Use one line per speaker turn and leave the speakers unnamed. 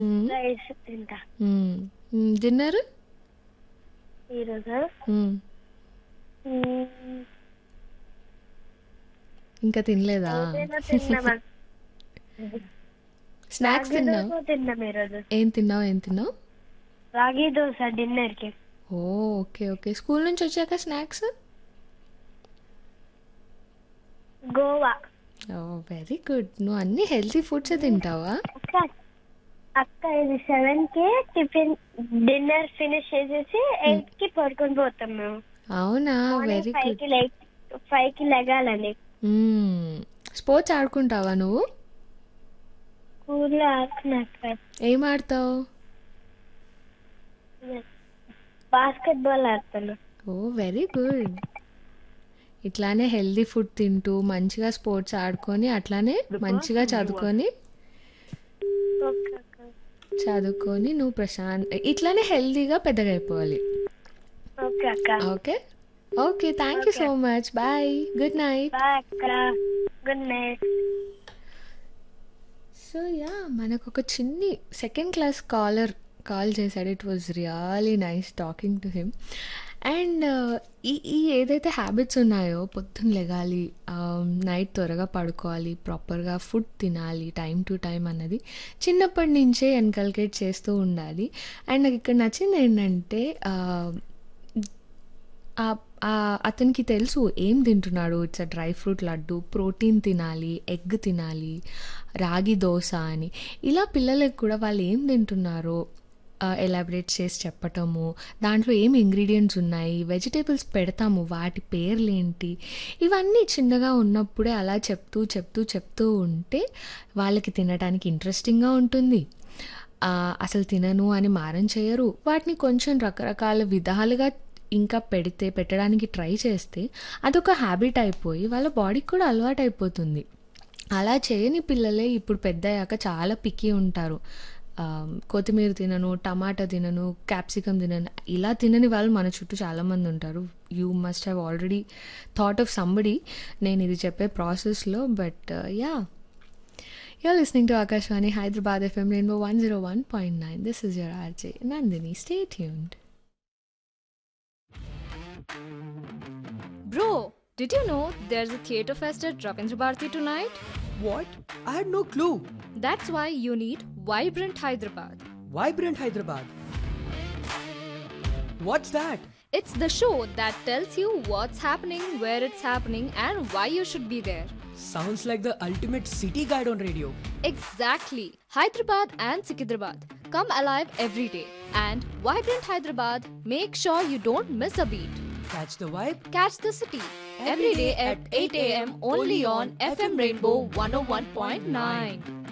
హ్మ్.
రైస్ తింటా
హ్మ్. హ్మ్. డిన్నర్?
ఈరోజు
హ్మ్.
మ్మ్,
ఇంకా తినలేదా?
ఏదైనా తిన్నామా
స్నాక్స్
రాగి
తిన్నావు?
దోశ తిన్నాం ఈరోజు
ఏం తిన్నావు? ఏం తిన్నావు?
రాగి దోశ డిన్నర్ కి
ఓహ్! ఓకే. ఓకే. స్కూల్ నుంచి వచ్చాక స్నాక్స్?
గోవా
ఓహ్! Very good. నువ్వు అన్ని హెల్తీ ఫుడ్సే తింటావా?
అక్క అక్క ఇది సెవెన్ కి టిఫిన్ డిన్నర్ ఫినిష్ చేసేసి ఎయిట్ కి పడుకొని పోతాం మేము
అవునా?
Morning
very
five
good.
కి లైక్ ఫైవ్ కి లెగాలని
హ్మ్. స్పోర్ట్స్ ఆడుకుంటావా నువ్వు?
స్కూల్లో ఆడుకున్నట్టు
ఏం ఆడతావు?
బాస్కెట్ బాల్ ఆడుతాను
ఓహ్! Very good. ఇట్లానే హెల్తీ ఫుడ్ తింటూ, మంచిగా స్పోర్ట్స్ ఆడుకొని, అట్లానే మంచిగా చదువుకొని,
ఓకే అక్క
చదువుకొని నువ్వు ప్రశాంత్ ఇట్లానే హెల్తీగా పెద్దగా అయిపోవాలి.
ఓకే అక్క
okay? Okay. Thank you
okay.
So much. Bye. Good night.
Bye అక్క గుడ్ నైట్
సో యా మనకొక చిన్ని సెకండ్ క్లాస్ కాలర్ కాల్ చేశాడు it was really nice talking to him and ఈ ఈ ఏదైతే హ్యాబిట్స్ ఉన్నాయో పొద్దున్న లెగాలి నైట్ త్వరగా పడుకోవాలి ప్రాపర్గా ఫుడ్ తినాలి టైం టు టైం అన్నది చిన్నప్పటి నుంచే ఎన్కల్కేట్ చేస్తూ ఉండాలి అండ్ నాకు ఇక్కడ నచ్చింది ఏంటంటే ఆ, ఆ- ఆ అతనికి తెలుసు ఏం తింటున్నాడు ఇట్స్ అ డ్రై ఫ్రూట్ లడ్డు ప్రోటీన్ తినాలి ఎగ్ తినాలి రాగి దోశ అని ఇలా పిల్లలకు కూడా వాళ్ళు ఏం తింటున్నారో ఎలాబరేట్ చేసి చెప్పటము దాంట్లో ఏం ఇంగ్రీడియంట్స్ ఉన్నాయి వెజిటేబుల్స్ పెడతాము వాటి పేర్లేంటి ఇవన్నీ చిన్నగా ఉన్నప్పుడే అలా చెప్తూ చెప్తూ చెప్తూ ఉంటే వాళ్ళకి తినడానికి ఇంట్రెస్టింగ్గా ఉంటుంది ఆ, అసలు తినను అని మారం చేయరు వాటిని కొంచెం రకరకాల విధాలుగా ఇంకా పెడితే పెట్టడానికి ట్రై చేస్తే అదొక హ్యాబిట్ అయిపోయి వాళ్ళ బాడీకి కూడా అలవాటు అయిపోతుంది అలా చేయని పిల్లలే ఇప్పుడు పెద్ద అయ్యాక చాలా పిక్కి ఉంటారు ఆ, కొత్తిమీర తినను టమాటా తినను క్యాప్సికమ్ తినను ఇలా తినని వాళ్ళు మన చుట్టూ చాలామంది ఉంటారు you must have already thought of somebody నేను ఇది చెప్పే ప్రాసెస్లో but yeah You're listening to Akashwani Hyderabad FM Rainbow 101.9. This is your RJ Nandini. Stay tuned.
Bro, did you know there's a theatre fest at Ravindra Bharati tonight?
What? I had no clue.
That's why you need Vibrant Hyderabad.
Vibrant Hyderabad. What's that?
It's the show that tells you what's happening, where it's happening, and why you should be there.
Sounds like the ultimate city guide on radio.
Exactly. Hyderabad and Sikidrabad. Come alive every day. And Vibrant Hyderabad, make sure you don't miss a beat.
Catch the vibe.
Catch the city every day at 8 a.m. only on FM Rainbow 101.9.